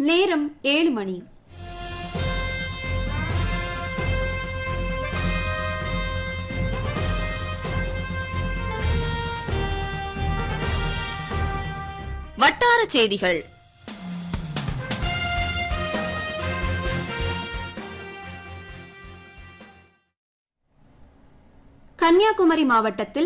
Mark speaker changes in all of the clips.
Speaker 1: நேரம் ஏழு மணி
Speaker 2: வட்டார செய்திகள்
Speaker 1: கன்னியாகுமரி மாவட்டத்தில்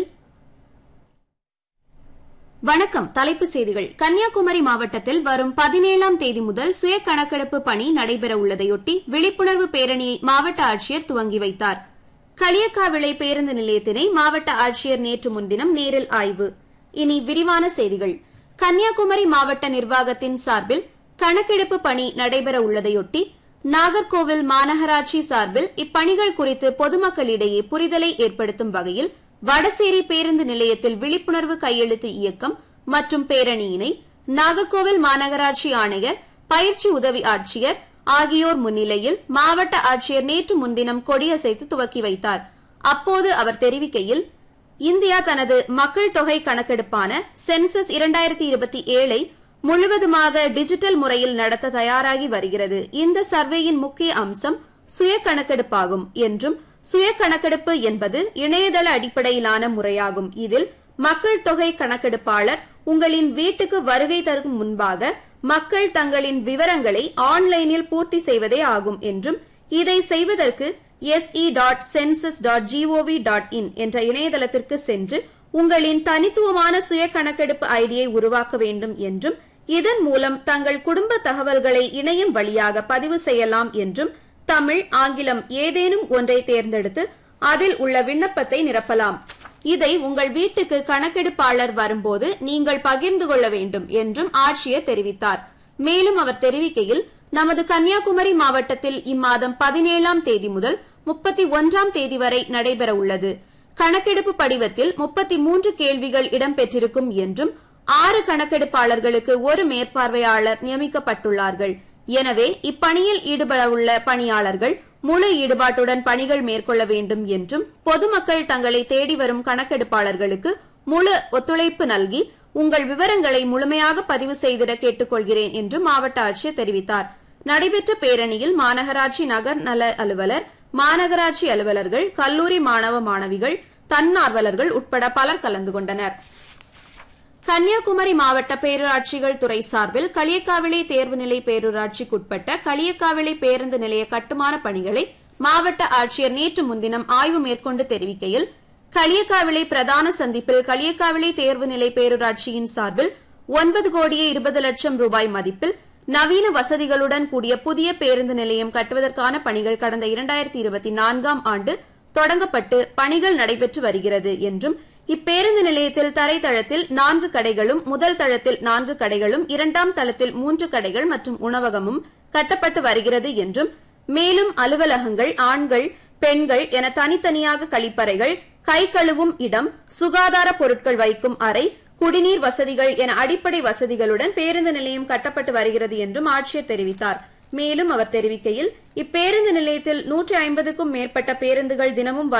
Speaker 1: வணக்கம் தலைப்புச் செய்திகள் கன்னியாகுமரி மாவட்டத்தில் வரும் பதினேழாம் தேதி முதல் சுய கணக்கெடுப்பு பணி நடைபெற உள்ளதையொட்டி விழிப்புணர்வு பேரணியை மாவட்ட ஆட்சியர் துவங்கி வைத்தார் களியக்காவிளை பேருந்து நிலையத்தினை மாவட்ட ஆட்சியர் நேற்று முன்தினம் நேரில் ஆய்வு இனி விரிவான செய்திகள் கன்னியாகுமரி மாவட்ட நிர்வாகத்தின் சார்பில் கணக்கெடுப்பு பணி நடைபெற உள்ளதையொட்டி நாகர்கோவில் மாநகராட்சி சார்பில் இப்பணிகள் குறித்து பொதுமக்களிடையே புரிதலை ஏற்படுத்தும் வகையில் வடசேரி பேருந்து நிலையத்தில் விழிப்புணர்வு கையெழுத்து இயக்கம் மற்றும் பேரணியினை நாகர்கோவில் மாநகராட்சி ஆணையர் பயிற்சி உதவி ஆட்சியர் ஆகியோர் முன்னிலையில் மாவட்ட ஆட்சியர் நேற்று முன்தினம் கொடியசைத்து துவக்கி வைத்தார் அப்போது அவர் தெரிவிக்கையில் இந்தியா தனது மக்கள் தொகை கணக்கெடுப்பான சென்சஸ் இரண்டாயிரத்தி இருபத்தி ஏழை முழுவதுமாக டிஜிட்டல் முறையில் நடத்த தயாராகி வருகிறது இந்த சர்வேயின் முக்கிய அம்சம் சுய கணக்கெடுப்பாகும் என்றும் சுய கணக்கெடுப்பு என்பது இணையதள அடிப்படையிலான முறையாகும் இதில் மக்கள் தொகை கணக்கெடுப்பாளர் உங்களின் வீட்டுக்கு வருகை தரும் முன்பாக மக்கள் தங்களின் விவரங்களை ஆன்லைனில் பூர்த்தி செய்வதே ஆகும் என்றும் இதை செய்வதற்கு SE dot census dot gov dot in என்ற இணையதளத்திற்கு சென்று உங்களின் தனித்துவமான சுய கணக்கெடுப்பு ஐடியை உருவாக்க வேண்டும் என்றும் இதன் மூலம் தங்கள் குடும்ப தகவல்களை இணையம் வழியாக பதிவு செய்யலாம் என்றும் தமிழ் ஆங்கிலம் ஏதேனும் ஒன்றை தேர்ந்தெடுத்து அதில் உள்ள விண்ணப்பத்தை நிரப்பலாம் இதை உங்கள் வீட்டுக்கு கணக்கெடுப்பாளர் வரும்போது நீங்கள் பகிர்ந்து கொள்ள வேண்டும் என்றும் ஆட்சியர் தெரிவித்தார் மேலும் அவர் தெரிவிக்கையில் நமது கன்னியாகுமரி மாவட்டத்தில் இம்மாதம் பதினேழாம் தேதி முதல் முப்பத்தி ஒன்றாம் தேதி வரை நடைபெற உள்ளது கணக்கெடுப்பு படிவத்தில் முப்பத்தி மூன்று கேள்விகள் இடம்பெற்றிருக்கும் என்றும் ஆறு கணக்கெடுப்பாளர்களுக்கு ஒரு மேற்பார்வையாளர் நியமிக்கப்பட்டுள்ளார்கள் எனவே இப்பணியில் ஈடுபடவுள்ள பணியாளர்கள் முழு ஈடுபாட்டுடன் பணிகள் மேற்கொள்ள வேண்டும் என்றும் பொதுமக்கள் தங்களை தேடி வரும் கணக்கெடுப்பாளர்களுக்கு முழு ஒத்துழைப்பு நல்கி உங்கள் விவரங்களை முழுமையாக பதிவு செய்திட கேட்டுக்கொள்கிறேன் என்று மாவட்ட ஆட்சியர் தெரிவித்தார் நடைபெற்ற பேரணியில் மாநகராட்சி நகர் நல அலுவலர் மாநகராட்சி அலுவலர்கள் கல்லூரி மாணவ மாணவிகள் தன்னார்வலர்கள் உட்பட பலர் கலந்து கொண்டனர் கன்னியாகுமரி மாவட்ட பேரூராட்சிகள் துறை சார்பில் களியக்காவிளை தேர்வுநிலை பேரூராட்சிக்குட்பட்ட களியக்காவிளை பேருந்து நிலைய கட்டுமான பணிகளை மாவட்ட ஆட்சியர் நேற்று முன்தினம் ஆய்வு மேற்கொண்டு தெரிவிக்கையில் களியக்காவிளை பிரதான சந்திப்பில் களியக்காவிளை தேர்வுநிலை பேரூராட்சியின் சார்பில் ஒன்பது கோடியே இருபது லட்சம் ரூபாய் மதிப்பில் நவீன வசதிகளுடன் கூடிய புதிய பேருந்து நிலையம் கட்டுவதற்கான பணிகள் கடந்த இரண்டாயிரத்தி இருபத்தி நான்காம் ஆண்டு தொடங்கப்பட்டு பணிகள் நடைபெற்று வருகிறது என்றும் இப்பேருந்து நிலையத்தில் தரைத்தளத்தில் நான்கு கடைகளும் முதல் தளத்தில் நான்கு கடைகளும் இரண்டாம் தளத்தில் மூன்று கடைகள் மற்றும் உணவகமும் கட்டப்பட்டு வருகிறது என்றும் மேலும் அலுவலகங்கள் ஆண்கள் பெண்கள் என தனித்தனியாக கழிப்பறைகள் கை கழுவும் இடம் சுகாதார பொருட்கள் வைக்கும் அறை குடிநீர் வசதிகள் என அடிப்படை வசதிகளுடன் பேருந்து நிலையம் கட்டப்பட்டு வருகிறது என்றும் ஆட்சியர் தெரிவித்தார் மேலும் அவர் தெரிவிக்கையில் இப்பேருந்து நிலையத்தில் நூற்றி ஐம்பதுக்கும் மேற்பட்ட பேருந்துகள் தினமும்